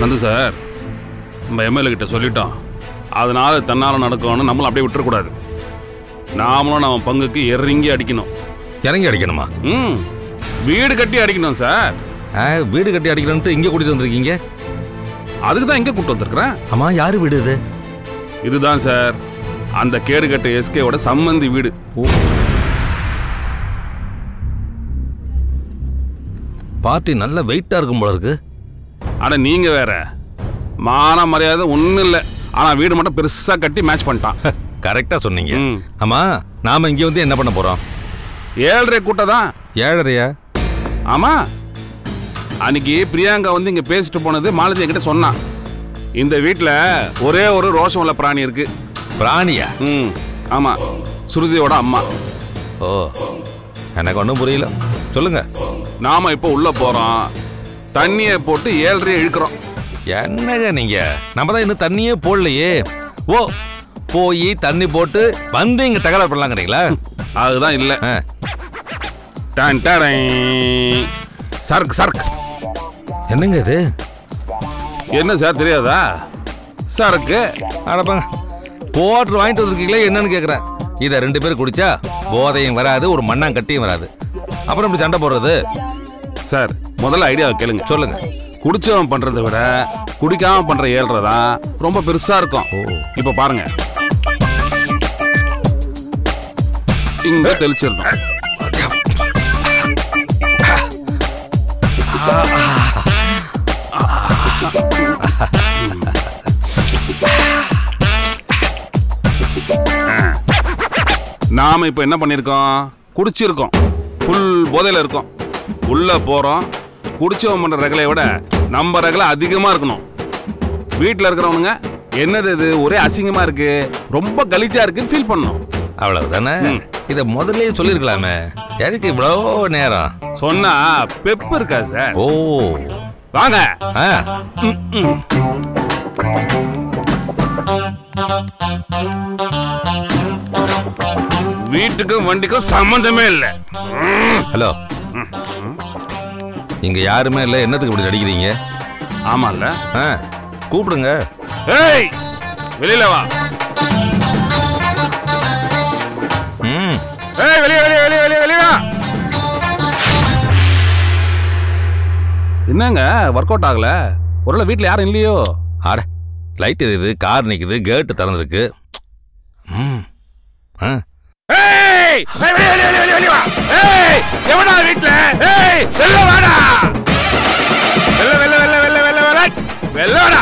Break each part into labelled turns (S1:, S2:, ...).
S1: Nandu sir நம்ம MLA கிட்ட சொல்லிட்டோம் அதனால தன்னால நடக்கும்னு நம்மளும் அப்படியே விட்டுறக்கூடாது நாமளும் நம்ம பங்குக்கு இறங்கி அடிக்கணும்
S2: இறங்கி அடிக்கணுமா
S1: ம் வீடு கட்டி அடிக்கணும் சார்
S2: ஆ, வீடு கட்டி அடிக்கணும்ட்டு இங்கே கூட்டிட்டு வந்திருக்கீங்க
S1: அதுக்கு தான் இங்கே கூப்பிட்டு வந்திருக்கிறேன்
S2: ஆமா யாரு வீடு இது
S1: இதுதான் சார் அந்த கேடு கட்ட எஸ்கேவோட சம்மந்தி வீடு
S2: பார்ட்டி நல்ல வெயிட்டா இருக்கும் போல இருக்கு
S1: ஆனா நீங்க வேற மான மரியாதை ஒன்றும் இல்லை ஆனா வீடு மட்டும் பெருசா கட்டி மேட்ச் பண்ணிட்டான்
S2: கரெக்டா சொன்னீங்க
S1: ம்.
S2: ஆமா நாம இங்க வந்து என்ன பண்ண போறோம்
S1: ஏழரை கூட்டம் தான்
S2: ஏழரையா
S1: ஆமா அன்னைக்கு பிரியாங்கா வந்து இங்க பேசிட்டு போனது மாலதி என்கிட்ட சொன்னான் இந்த வீட்ல ஒரே ஒரு ரோஷம் உள்ள பிராணி இருக்கு
S2: பிராணியா
S1: ம் ஆமா சுருதியோட அம்மா
S2: ஓ எனக்கு ஒன்றும் புரியல சொல்லுங்க
S1: நாம இப்போ உள்ள போறோம் தண்ணியை போட்டு ஏழரையை இழுக்கிறோம்
S2: என்னங்க நீங்க நம்ம தான் இன்னும் தண்ணியே போடலையே ஓ போய் தண்ணி போட்டு வந்து இங்க தகராறு பண்ணலாங்கிறீங்களா
S1: அதுதான் இல்லை
S2: ஆ,
S1: டன் டடை. சர்க் சர்க்
S2: என்னங்க இது
S1: என்ன சார் தெரியாதா சரக்கு
S2: அடப்பாங்க போட்டு வாங்கிட்டு வந்திருக்கீங்களே என்னன்னு கேட்குறேன் இதை ரெண்டு பேரும் குடிச்சா போதையும் வராது ஒரு மண்ணாங்கட்டியும் வராது அப்புறம் இப்படி சண்டை போடுறது
S1: சார் முதல்ல ஐடியாவை கேளுங்க
S2: சொல்லுங்க
S1: குடிச்சவன் பண்றதை விட குடிக்காம பண்ற ஏழ்ரை தான் ரொம்ப பெருசா இருக்கும்
S2: ஓ.
S1: இப்ப பாருங்க இங்க தெளிச்சிருந்தோம் நாம இப்ப என்ன பண்ணிருக்கோம் குடிச்சிருக்கோம் ஃபுல் போதையில இருக்கோம் உள்ள போறோம் குடிச்சவன் பண்ற ரகலை விட நம்ம ரகலை அதிகமா இருக்கணும் வீட்டில் இருக்கிறவனுங்க என்னது இது ஒரே அசிங்கமா இருக்கு ரொம்ப கலீஜா இருக்குன்னு ஃபீல் பண்ணணும்
S2: அவ்வளவுதானே இதை முதல்லயே சொல்லியிருக்கலாமே எதுக்கு இவ்வளோ நேரம்
S1: சொன்னா பெப்பு இருக்காது சார்
S2: ஓ
S1: வாங்க
S2: ஆ
S1: வீட்டுக்கும் வண்டிக்கும் சம்பந்தமே இல்லை
S2: ஹலோ இங்க யாருமே இல்லை என்னத்துக்கு இப்படி நடிக்கிறீங்க
S1: ஆமால்ல
S2: ஆ கூப்பிடுங்க
S1: ஏய் வெளியில வா
S2: ம்
S1: ஏய் வெளியே வெளியே வெளியே வெளியே வெளியே வா என்னங்க ஒர்க் அவுட் ஆகல ஒருவேளை வீட்டில் யாரும் இல்லையோ
S2: ஆட லைட் எரியுது கார் நிக்குது கேட்டு திறந்துருக்கு ம் ஆ
S1: ஏய் ஏய், வெளியே வெளியே வெளியே வெளியே வெளியே வா ஏய் எவனா வீட்ல ஏய் வெளில வாடா வெள்ள வெள்ள வெள்ள வெள்ள வெள்ள வெள்ள வெள்ள வாடா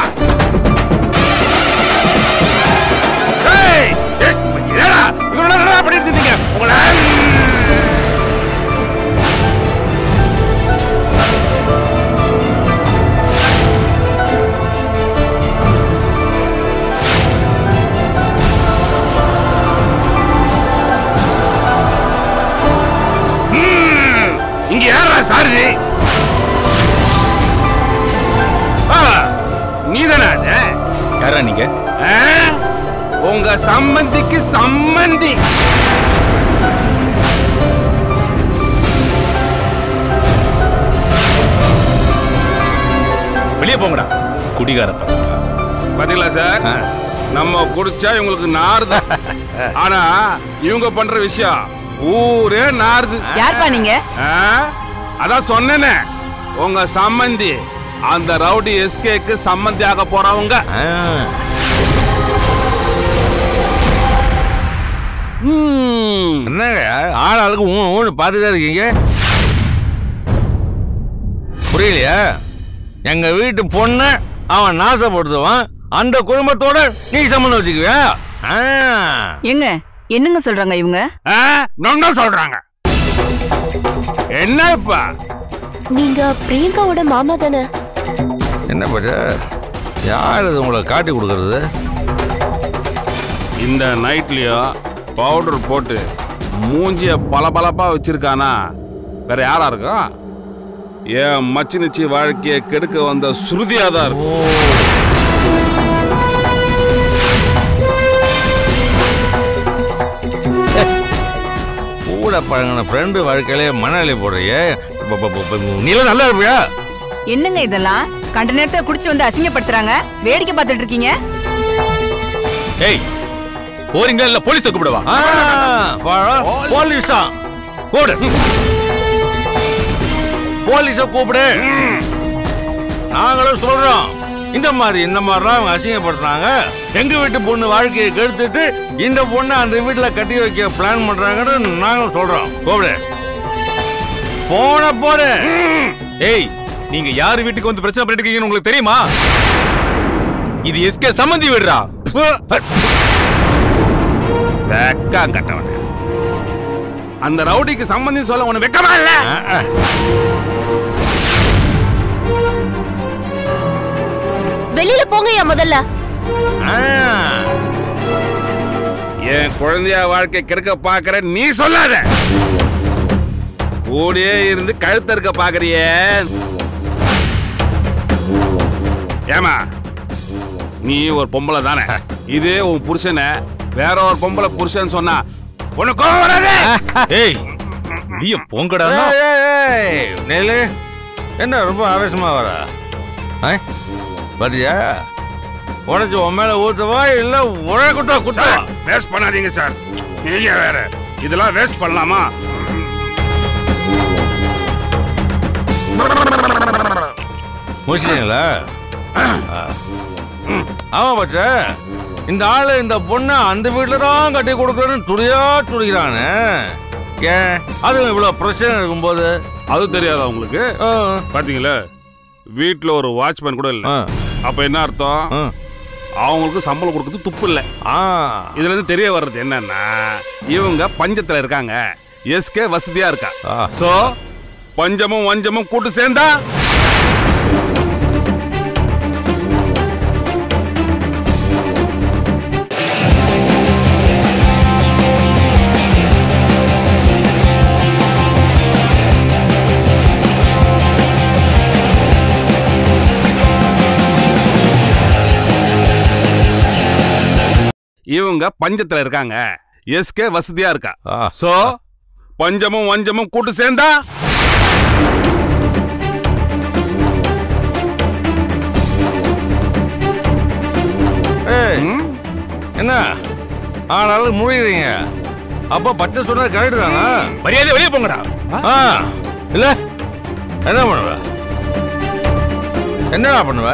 S1: ஏய் ஏய், என்னடா இவனோட என்னடா பண்ணிட்டு இருந்தீங்க உங்களை இங்க யாரா சாரதி நீதானா அது?
S2: யாரா நீங்க
S1: ஆ? உங்க சம்பந்திக்கு சம்பந்தி
S2: வெளியே போங்கடா குடிகார பசங்க
S1: பாத்தீங்களா சார்
S2: ஆ.
S1: நம்ம குடிச்சா இவங்களுக்கு நாறுது ஆனா இவங்க பண்ற விஷயம் ஊரே நாறுது
S3: யார்ப்பா நீங்க
S1: ஆ? அதான் சொன்னேனே உங்க சம்பந்தி அந்த ரவுடி எஸ்கேக்கு சம்பந்தி ஆக போறவங்க
S2: ஆ,
S1: ம்.
S2: என்னங்க ஆள் ஆளுக்கு ஊ ஊன்னு பார்த்துட்டே இருக்கீங்க புரியலையா எங்க வீட்டு பொண்ணு அவன் நாசப்படுத்துவான் அந்த குடும்பத்தோட நீ சம்மந்தம் வச்சுக்குவியா ஆ.
S3: எங்க என்னங்க சொல்றாங்க இவங்க
S1: ஆ? நொண்ட சொல்றாங்க என்ன இப்ப
S4: நீங்க பிரியங்காவோட மாமா தானே
S2: என்ன பச்ச யார் இது உங்களை காட்டி கொடுக்கறது
S1: இந்த நைட்லயும் பவுடர் போட்டு மூஞ்சிய பளபளப்பா வச்சிருக்கானா வேற யாரா இருக்கும் என் மச்சினிச்சி வாழ்க்கையை கெடுக்க வந்த ஸ்ருதியா தான் இருக்கும்
S2: கூட பழங்கின ஃப்ரெண்டு வாழ்க்கையிலே மணாலி போடுறியே இப்ப- இப்ப- இப்ப- இப்ப நீலாம் நல்லா இருப்பியா
S3: என்னங்க இதெல்லாம் கண்ட நேரத்துல குடிச்சு வந்து அசிங்கப்படுத்துறாங்க வேடிக்கை பார்த்துட்டு இருக்கீங்க
S5: ஏய் போறீங்களா இல்ல போலீஸ கூப்பிடவா
S2: ஆ, வாடா, போலீஸா கூப்பிடு போலீஸ கூப்பிடு நாங்களும் சொல்றோம் இந்த மாதிரி இந்த மாதிரிலாம் அவங்க அசிங்கப்படுத்துறாங்க எங்க வீட்டு பொண்ணு வாழ்க்கையை கெடுத்துட்டு இந்த பொண்ணை அந்த வீட்டுல கட்டி வைக்க பிளான் பண்றாங்கன்னு நாங்களும் சொல்றோம் கூப்பிடு போன போடு
S5: ஏய் நீங்க யார் வீட்டுக்கு வந்து பிரச்சனை பண்ணிட்டு இருக்கீங்கன்னு உங்களுக்கு தெரியுமா இது எஸ்கே சம்மந்தி வீடுறா
S1: வெக்கா கட்டவன அந்த ரவுடிக்கு சம்பந்தி சொல்ல உனக்கு வெக்கமா இல்ல
S4: வெளியில போங்கய்யா முதல்ல
S2: ஆ,
S1: என் குழந்தைய வாழ்க்கை கெடுக்க பாக்குற நீ சொல்லாத கூடயே இருந்து கழுத்தறுக்க பாக்குறியே ஏமா நீ ஒரு பொம்பளை தானே இதே உன் புருஷனை வேற ஒரு பொம்பளை புருஷன் சொன்னா உனக்கு கோவம் வராது
S5: ஏய் நீ போங்கடா
S2: ஏய், ஏய், ஏய், நெல்லு என்ன ரொம்ப ஆவேசமா வர பாத்தியா உடச்சு உன் மேல ஊத்தவா இல்ல உழ குத்தா குத்தவா
S1: வேஸ்ட் பண்ணாதீங்க சார் நீங்க வேற இதெல்லாம் வேஸ்ட் பண்ணலாமா
S2: முடிச்சிட்டீங்களா ஆமா பச்ச இந்த ஆளு இந்த பொண்ணை அந்த வீட்டுல தான் கட்டி கொடுக்கணும்னு துடியா துடிக்கிறானே ஏன் அதுவும் இவ்வளவு பிரச்சனை இருக்கும்போது
S1: அது தெரியாதா உங்களுக்கு
S2: ஆ,
S1: பாத்தீங்களா வீட்ல ஒரு வாட்ச்மேன் கூட இல்ல
S2: ஆ,
S1: அப்ப என்ன அர்த்தம்
S2: ஆ.
S1: அவங்களுக்கு சம்பளம் கொடுக்கறது துப்பு இல்ல
S2: ஆ
S1: இதுல இருந்து தெரிய வர்றது என்னன்னா இவங்க பஞ்சத்துல இருக்காங்க எஸ்கே வசதியா இருக்கா
S2: ஆ.
S1: சோ பஞ்சமும் வஞ்சமும் கூட்டு சேர்ந்தா இவங்க பஞ்சத்துல இருக்காங்க எஸ்கே வசதியா இருக்கா
S2: ஆ.
S1: சோ பஞ்சமும் வஞ்சமும் கூட்டு சேர்ந்தா
S2: ஏய், என்ன ஆனாலும் முடியுறீங்க அப்ப பச்சை சொன்னது கரெக்ட் தானா
S5: மரியாதை வெளியே போங்கடா
S2: ஆ இல்ல என்ன பண்ணுவ என்னடா பண்ணுவ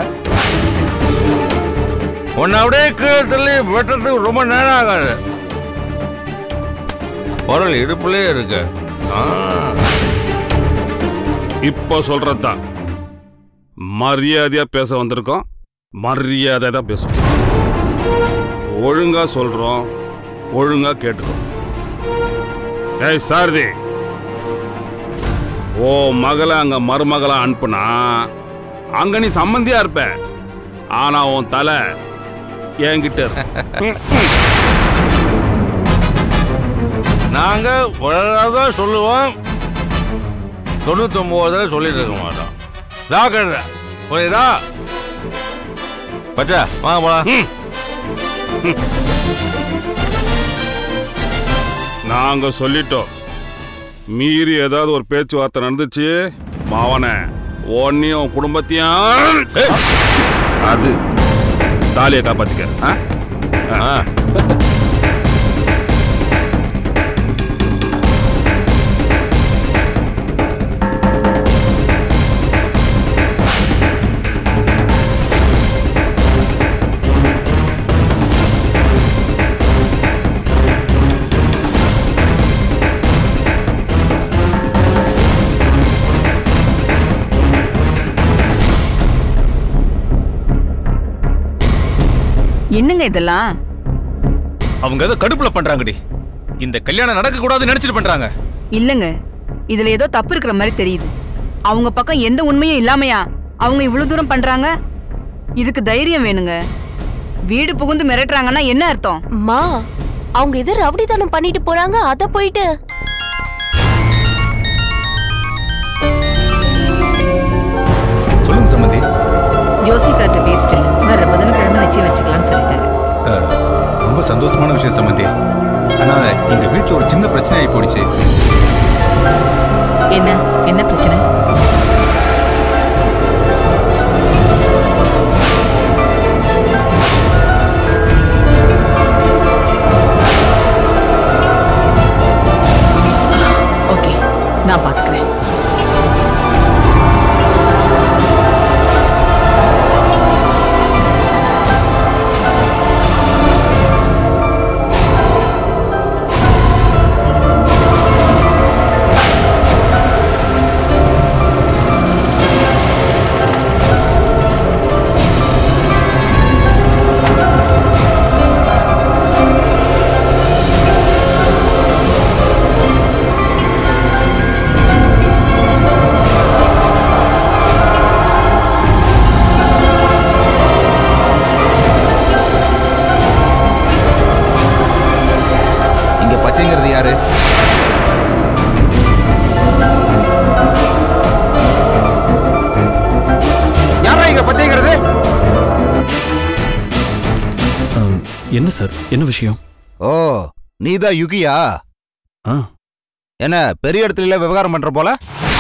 S2: உன்னை அப்படியே கீழே தள்ளி வெட்டுறதுக்கு ரொம்ப நேரம் ஆகாது குரல் இடுப்புலயே இருக்கு ஆ,
S1: இப்ப சொல்றதுதான் மரியாதையா பேச வந்திருக்கோம் மரியாதை தான் பேசுவோம் ஒழுங்கா சொல்றோம் ஒழுங்கா கேட்டுக்கோ ஏய் சாரதி ஓ மகளை அங்க மருமகளா அனுப்புனா அங்க நீ சம்மந்தியா இருப்ப ஆனா உன் தலை என்கிட்ட இருக்கு
S2: நாங்க தான் சொல்லுவோம் தொண்ணூத்தொன்பதுல சொல்லிட்டு இருக்க மாட்டோம் ஜாக்கிரதை புரியுதா பச்சா வாங்க போலாம்
S1: நாங்க சொல்லிட்டோம் மீறி ஏதாவது ஒரு பேச்சுவார்த்தை நடந்துச்சு மாவன உன்னையும் குடும்பத்தையும் ஏய், அது தாலியை காப்பாத்திக்க ஆ?
S2: ஆ
S3: என்னங்க இதெல்லாம்
S5: அவங்க ஏதோ கடுப்புல பண்றாங்கடி இந்த கல்யாணம் நடக்க கூடாதுன்னு நினைச்சிட்டு பண்றாங்க
S3: இல்லங்க இதுல ஏதோ தப்பு இருக்கிற மாதிரி தெரியுது அவங்க பக்கம் எந்த உண்மையும் இல்லாமையா அவங்க இவ்வளவு தூரம் பண்றாங்க இதுக்கு தைரியம் வேணுங்க வீடு புகுந்து மிரட்டுறாங்கன்னா என்ன அர்த்தம்
S4: மா அவங்க எது ரவுடித்தனம் பண்ணிட்டு போறாங்க அத போயிட்டு
S5: சொல்லுங்க சம்மந்தி
S6: ஜோசிக்கார்ட்ட பேசிட்டு வர புதன்கிழமை வச்சு வச்சுக்கலாம்னு சொல்லிட்டாரு
S7: அஹ், ரொம்ப சந்தோஷமான விஷயம் சம்மந்தி ஆனா எங்க வீட்டுல ஒரு சின்ன பிரச்சனை ஆகி போயிடுச்சு
S6: என்ன என்ன பிரச்சனை
S8: சார் என்ன விஷயம்
S9: ஓ நீதான் யுகியா
S8: ஆ
S9: என்ன பெரிய இடத்துல விவகாரம் பண்ற போல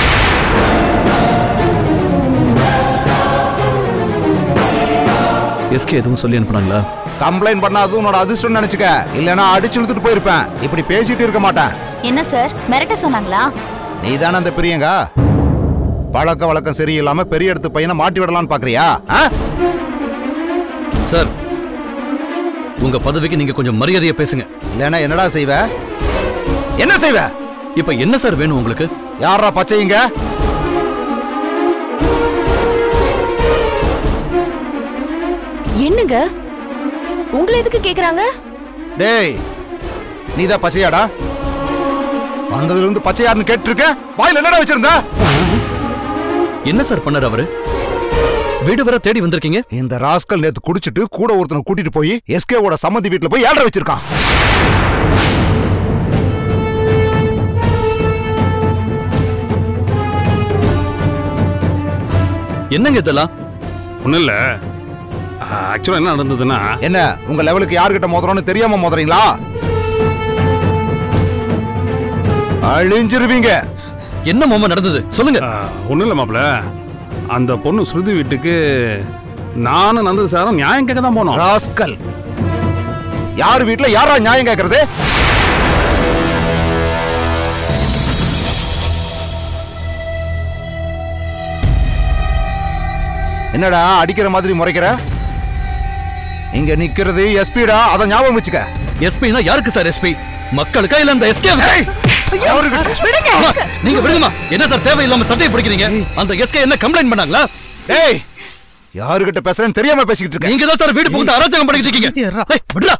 S8: எஸ்கே எதுவும் சொல்லி அனுப்புனாங்களா
S9: கம்ப்ளைண்ட் பண்ணா அது உன்னோட அதிர்ஷ்டம் நினைச்சுக்க இல்லனா அடிச்சு இழுத்துட்டு போயிருப்பேன் இப்படி பேசிட்டு இருக்க மாட்டேன்
S10: என்ன சார் மிரட்ட சொன்னாங்களா
S9: நீ தானே அந்த பிரியங்கா பழக்க வழக்கம் சரியில்லாம பெரிய இடத்து பையனை மாட்டி விடலாம்னு பாக்குறியா ஆ?
S8: சார் உங்க பதவிக்கு நீங்க கொஞ்சம் மரியாதையா பேசுங்க
S9: இல்லனா என்னடா செய்வ என்ன செய்வ
S8: இப்ப என்ன சார் வேணும் உங்களுக்கு
S9: யாரா பச்சைங்க
S4: என்னங்க உங்களை எதுக்கு கேக்குறாங்க
S9: டேய் நீதான் பச்சையாடா வந்ததுல இருந்து பச்சையாருன்னு கேட்டு இருக்க வாயில என்னடா வச்சிருந்த
S8: என்ன சார் பண்ணாரு அவரு வீடு வர தேடி வந்திருக்கீங்க
S9: இந்த ராஸ்கல் நேத்து குடிச்சிட்டு கூட ஒருத்தனை கூட்டிட்டு போய் எஸ்கேவோட சம்மந்தி வீட்டுல போய் ஏழரை வச்சிருக்கான்
S8: என்னங்க இதெல்லாம்
S1: ஒன்றும் இல்லை ஆக்சுவலாக என்ன நடந்ததுன்னா
S9: என்ன உங்க லெவலுக்கு யார்கிட்ட மோதுறோம்னு தெரியாம மோதுறீங்களா அழிஞ்சிருவீங்க
S8: என்ன மாமா நடந்தது சொல்லுங்க
S1: ஒன்றும் இல்லை மாப்பிள அந்த பொண்ணு ஸ்ருதி வீட்டுக்கு நானும் நந்தது சாரும் நியாயம் கேட்க தான் போனோம்
S9: ராஸ்கல் யார் வீட்டுல யாரா நியாயம் கேக்குறது என்னடா அடிக்கிற மாதிரி முறைக்கிற இங்க நிக்கிறது எஸ்பிடா அத ஞாபகம் வச்சுக்க
S8: எஸ்பினா யாருக்கு சார் எஸ்பி மக்களுக்கா இல்ல அந்த எஸ்கே நீங்க விடுங்கம்மா என்ன சார் தேவையில்லாம சட்டையை பிடிக்கிறீங்க அந்த எஸ்கே என்ன கம்ப்ளைண்ட் பண்ணாங்களா
S9: ஏய் யாருகிட்ட பேசுறேன்னு தெரியாம பேசிக்கிட்டு இருக்க
S8: நீங்க தான் சார் வீடு புகுந்து அராஜகம் பண்ணிட்டு இருக்கீங்க ஏய், விடுடா.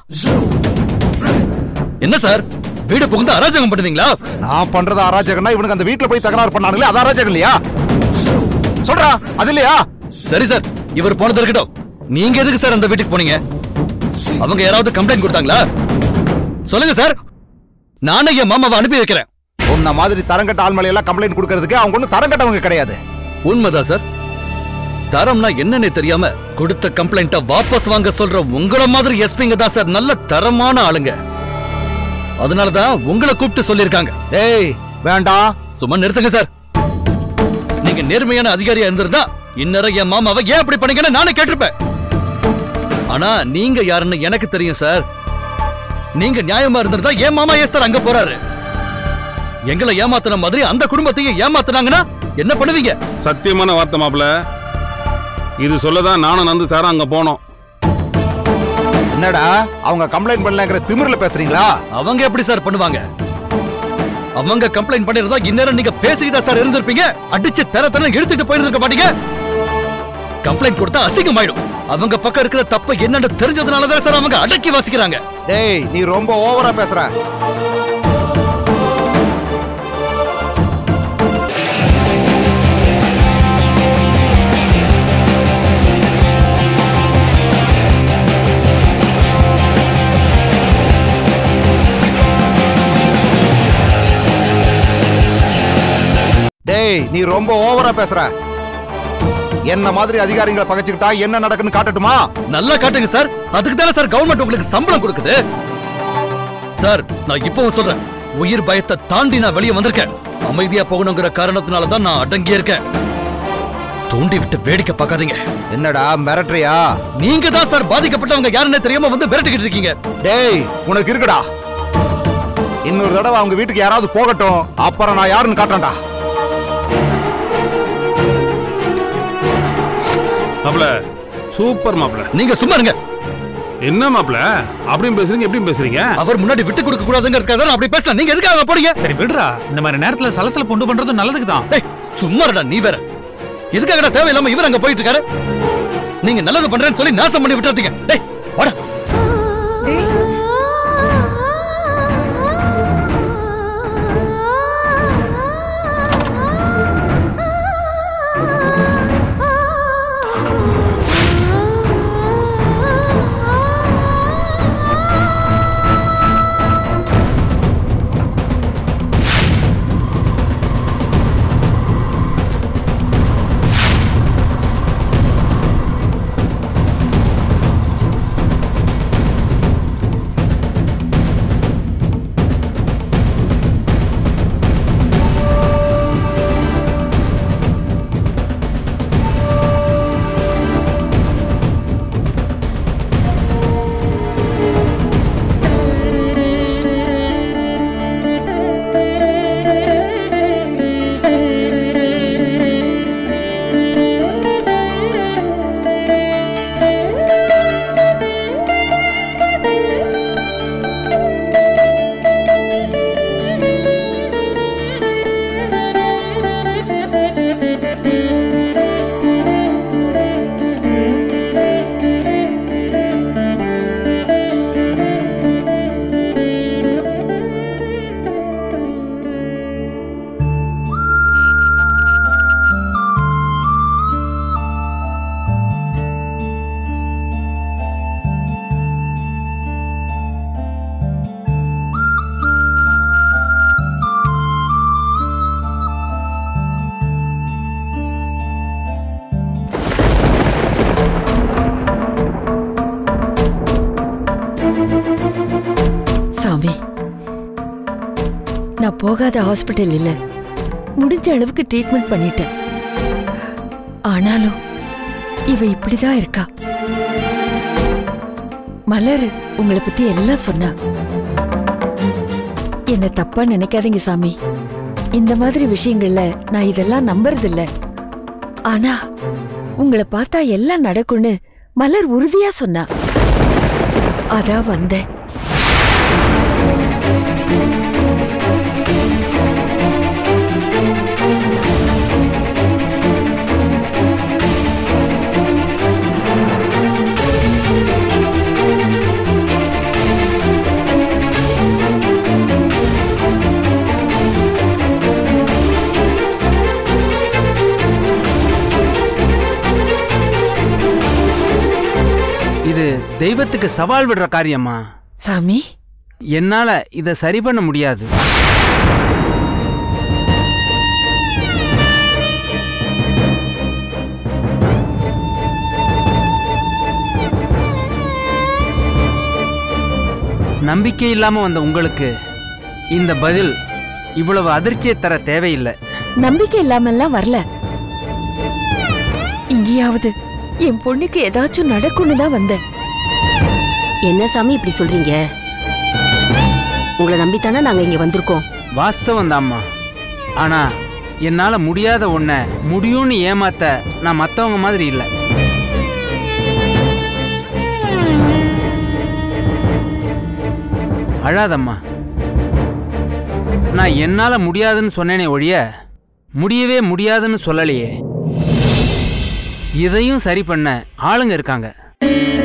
S8: என்ன சார் வீடு புகுந்து அராஜகம் பண்ணுவீங்களா
S9: நான் பண்றது அராஜகம்னா இவனுக்கு அந்த வீட்டுல போய் தகராறு பண்ணானுங்களே அது அராஜகம் இல்லையா சொல்றா அது இல்லையா
S8: சரி சார் இவர் போனது இருக்கட்டும் நீங்க எதுக்கு சார் அந்த வீட்டுக்கு போனீங்க அவங்க யாராவது கம்ப்ளைண்ட் கொடுத்தாங்களா சொல்லுங்க சார் நானே என் மாமாவை அனுப்பி வைக்கிறேன்
S9: உன்ன மாதிரி தரங்கட்ட ஆள் எல்லாம் கம்ப்ளைண்ட் கொடுக்கறதுக்கு அவங்க ஒன்றும் தரங்கட்டவங்க கிடையாது
S8: உண்மைதான் சார் தரம்னா என்னன்னு தெரியாம கொடுத்த கம்ப்ளைண்ட்ட வாபஸ் வாங்க சொல்ற உங்கள மாதிரி எஸ்பிங்க தான் சார் நல்ல தரமான ஆளுங்க அதனாலதான் உங்களை கூப்பிட்டு சொல்லிருக்காங்க
S9: ஏய் வேண்டாம்
S8: சும்மா நிறுத்துங்க சார் நீங்க நேர்மையான அதிகாரியா இருந்திருந்தா இந்நேரம் என் மாமாவை ஏன் அப்படி பண்ணீங்கன்னு நானே கேட்டிருப்பேன் ஆனா நீங்க யாருன்னு எனக்கு தெரியும் சார் நீங்க நியாயமா இருந்திருந்தா என் மாமா ஏன் சார் அங்க போறாரு எங்களை ஏமாத்துன மாதிரி அந்த குடும்பத்தையும் ஏமாத்துனாங்கன்னா என்ன பண்ணுவீங்க
S1: சத்தியமான வார்த்தை மாப்பிள இது சொல்லதான் நானும் நந்து சாரும் அங்கே போனோம்
S9: என்னடா அவங்க கம்ப்ளைண்ட் பண்ணலங்கிற திமிர்ல பேசுறீங்களா
S8: அவங்க எப்படி சார் பண்ணுவாங்க அவங்க கம்ப்ளைண்ட் பண்ணிருந்தா இந்நேரம் நீங்க பேசிக்கிட்டா சார் இருந்திருப்பீங்க அடிச்சு தர தர எடுத்துட்டு போயிருந்திருக்க மாட்டீங்க கம்ப்ளைண்ட் கொடுத்தா அசிங்கமாயிடும் அவங்க பக்கம் இருக்கிற தப்பு என்னன்னு தெரிஞ்சதுனாலதான் சார் அவங்க அடக்கி வாசிக்கிறாங்க
S9: டேய் நீ ரொம்ப ஓவரா பேசுற டேய் நீ ரொம்ப ஓவரா பேசுற என்ன மாதிரி அதிகாரிகளை பகைச்சுக்கிட்டா என்ன நடக்குன்னு காட்டட்டுமா
S8: நல்லா காட்டுங்க சார் அதுக்கு தானே சார் கவர்மெண்ட் உங்களுக்கு சம்பளம் கொடுக்குது சார் நான் இப்பவும் சொல்றேன் உயிர் பயத்தை தாண்டி நான் வெளியே வந்திருக்கேன் அமைதியா போகணுங்கிற காரணத்தினால தான் நான் அடங்கி இருக்கேன் தூண்டி விட்டு வேடிக்கை பார்க்காதீங்க
S9: என்னடா மிரட்டுறியா
S8: நீங்க தான் சார் பாதிக்கப்பட்டவங்க யாருன்னு தெரியாம வந்து விரட்டிக்கிட்டு இருக்கீங்க
S9: டேய் உனக்கு இருக்குடா இன்னொரு தடவை அவங்க வீட்டுக்கு யாராவது போகட்டும் அப்புறம் நான் யாருன்னு காட்டுறேன்டா
S1: மாப்பிள சூப்பர் மாப்பிள
S8: நீங்க சும்மா இருங்க
S1: என்ன மாப்பிள அப்படியும் பேசுறீங்க எப்படியும் பேசுறீங்க
S8: அவர் முன்னாடி விட்டு கொடுக்க கூடாதுங்கிறதுக்காக தான் நான் அப்படி பேசலாம் நீங்க எதுக்காக போறீங்க
S5: சரி விடுறா இந்த மாதிரி நேரத்துல சலசல பொண்டு பண்றது நல்லதுக்கு தான்
S8: டேய் சும்மா இருடா நீ வேற எதுக்காகடா தேவையில்லாம இவர் அங்க போயிட்டு இருக்காரு நீங்க நல்லது பண்றேன்னு சொல்லி நாசம் பண்ணி விட்டுறீங்க டேய் வாடா
S11: போகாத ஹாஸ்பிட்டல் இல்ல முடிஞ்ச அளவுக்கு ட்ரீட்மெண்ட் பண்ணிட்டேன் ஆனாலும் இவ இப்படிதான் இருக்கா மலர் உங்களை பத்தி எல்லாம் சொன்னா என்ன தப்பா நினைக்காதீங்க சாமி இந்த மாதிரி விஷயங்கள்ல நான் இதெல்லாம் நம்புறதில்ல ஆனா உங்களை பார்த்தா எல்லாம் நடக்கும்னு மலர் உறுதியா சொன்னா அதான் வந்தேன்
S12: இது தெய்வத்துக்கு சவால் விடுற காரியமா
S11: சாமி
S12: என்னால இத சரி பண்ண முடியாது நம்பிக்கை இல்லாம வந்த உங்களுக்கு இந்த பதில் இவ்வளவு அதிர்ச்சியை தர தேவையில்லை
S11: நம்பிக்கை இல்லாமல்லாம் வரல இங்கேயாவது என் பொண்ணுக்கு ஏதாச்சும் நடக்கும்னு தான் வந்தேன்
S13: என்ன சாமி இப்படி சொல்றீங்க உங்களை நம்பித்தானே நாங்க இங்க வந்திருக்கோம்
S12: வாஸ்தவம் தாம்மா ஆனா என்னால முடியாத ஒன்ன முடியும்னு ஏமாத்த நான் மத்தவங்க மாதிரி இல்லை அழாதம்மா நான் என்னால முடியாதுன்னு சொன்னேனே ஒழிய முடியவே முடியாதுன்னு சொல்லலையே இதையும் சரி பண்ண ஆளுங்க இருக்காங்க